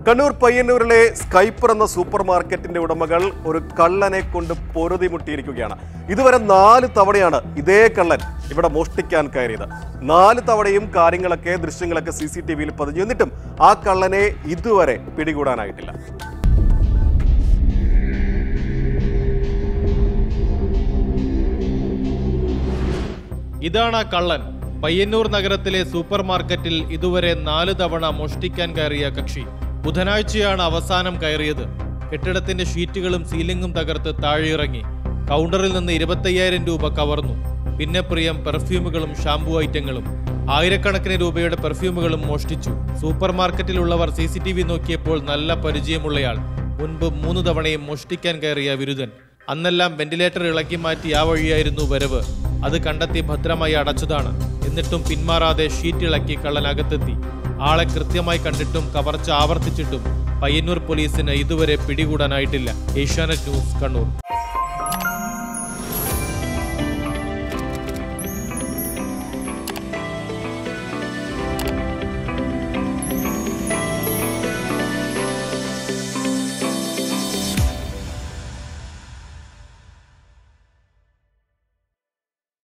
കണ്ണൂർ പയ്യന്നൂരിലെ സ്കൈപ്പർ എന്ന സൂപ്പർ മാർക്കറ്റിന്റെ ഉടമകൾ ഒരു കള്ളനെ കൊണ്ട് പൊറുതിമുട്ടിയിരിക്കുകയാണ് ഇതുവരെ നാല് തവണയാണ് ഇതേ കള്ളൻ ഇവിടെ മോഷ്ടിക്കാൻ കയറിയത് നാല് തവണയും കാര്യങ്ങളൊക്കെ ദൃശ്യങ്ങളൊക്കെ സി സി ടി വിയിൽ പതിഞ്ഞു എന്നിട്ടും ആ കള്ളനെ ഇതുവരെ പിടികൂടാനായിട്ടില്ല ഇതാണ് ആ കള്ളൻ പയ്യന്നൂർ നഗരത്തിലെ സൂപ്പർ മാർക്കറ്റിൽ ഇതുവരെ നാല് തവണ മോഷ്ടിക്കാൻ കയറിയ കക്ഷി ബുധനാഴ്ചയാണ് അവസാനം കയറിയത് കെട്ടിടത്തിന്റെ ഷീറ്റുകളും സീലിംഗും തകർത്ത് താഴെയിറങ്ങി കൗണ്ടറിൽ നിന്ന് ഇരുപത്തയ്യായിരം രൂപ കവർന്നു പിന്നെ പ്രിയം പെർഫ്യൂമുകളും ഷാംപൂ ഐറ്റങ്ങളും ആയിരക്കണക്കിന് രൂപയുടെ പെർഫ്യൂമുകളും മോഷ്ടിച്ചു സൂപ്പർ മാർക്കറ്റിലുള്ളവർ സി സി ടി വി നോക്കിയപ്പോൾ നല്ല പരിചയമുള്ളയാൾ മുൻപ് മൂന്ന് തവണയും മോഷ്ടിക്കാൻ കയറിയ വിരുദ്ധൻ അന്നെല്ലാം വെന്റിലേറ്റർ ഇളക്കി മാറ്റി ആ വഴിയായിരുന്നു വരവ് അത് കണ്ടെത്തി ഭദ്രമായി അടച്ചതാണ് എന്നിട്ടും പിന്മാറാതെ ഷീറ്റ് ഇളക്കി കള്ളൻ അകത്തെത്തി ആളെ കൃത്യമായി കണ്ടിട്ടും കവർച്ച ആവർത്തിച്ചിട്ടും പയ്യന്നൂർ പോലീസിന് ഇതുവരെ പിടികൂടാനായിട്ടില്ല ഏഷ്യാനെറ്റ് ന്യൂസ് കണ്ണൂർ